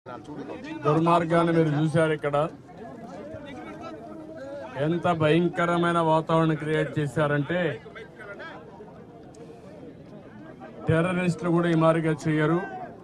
దుర్మార్గాన్ని మీరు చూశారు ఇక్కడ ఎంత భయంకరమైన వాతావరణం క్రియేట్ చేశారంటే టెర్రరిస్టులు కూడా ఈ మారిగా చేయరు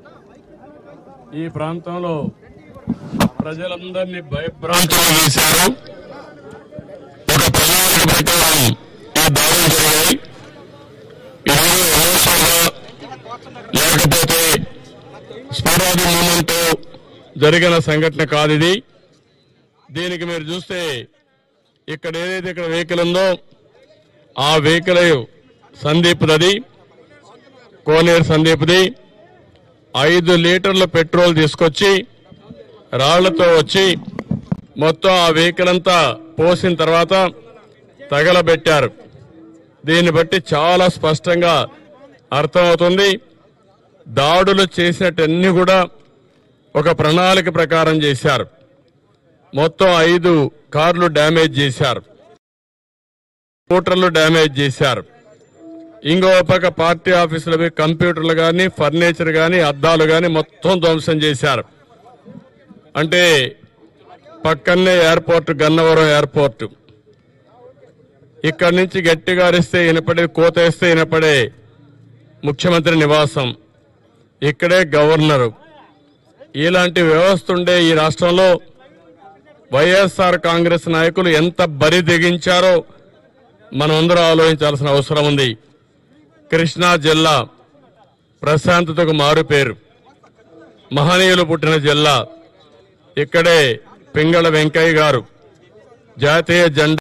ఈ ప్రాంతంలో ప్రజలందరినీ భయభ్రాంతులు చేశారు ఒక ప్రణాళిక ప్రకారం ఈ దాడులు జరిగాయి ఈరోజు ఎన్నోసార్లు లేకపోతే స్ఫోరాది మూమెంట్ జరిగిన సంఘటన కాదు ఇది దీనికి మీరు చూస్తే ఇక్కడ ఏదైతే ఇక్కడ వెహికల్ ఉందో ఆ వెహికల్ సందీప్ది కోనేరు సందీప్ది ఐదు లీటర్ల పెట్రోల్ తీసుకొచ్చి రాళ్లతో వచ్చి మొత్తం ఆ వెహికల్ అంతా పోసిన తర్వాత తగలబెట్టారు దీన్ని బట్టి చాలా స్పష్టంగా అర్థమవుతుంది దాడులు చేసినట్టన్నీ కూడా ఒక ప్రణాళిక ప్రకారం చేశారు మొత్తం ఐదు కార్లు డ్యామేజ్ చేశారు స్కూటర్లు డ్యామేజ్ చేశారు ఇంకో పక్క పార్టీ ఆఫీసులవి కంప్యూటర్లు కానీ ఫర్నిచర్ కానీ అద్దాలు కానీ మొత్తం ధ్వంసం చేశారు అంటే పక్కనే ఎయిర్పోర్ట్ గన్నవరం ఎయిర్పోర్ట్ ఇక్కడి నుంచి గట్టిగా అరిస్తే వినపడే కోతేస్తే వినపడే ముఖ్యమంత్రి నివాసం ఇక్కడే గవర్నరు ఇలాంటి వ్యవస్థ ఉండే ఈ రాష్ట్రంలో వైఎస్ఆర్ కాంగ్రెస్ నాయకులు ఎంత బరి తెగించారో మనమందరం ఆలోచించాల్సిన అవసరం ఉంది కృష్ణా జిల్లా ప్రశాంతతకు మారు పేరు మహనీయులు పుట్టిన జిల్లా ఇక్కడే పింగళ వెంకయ్య గారు జాతీయ జెండా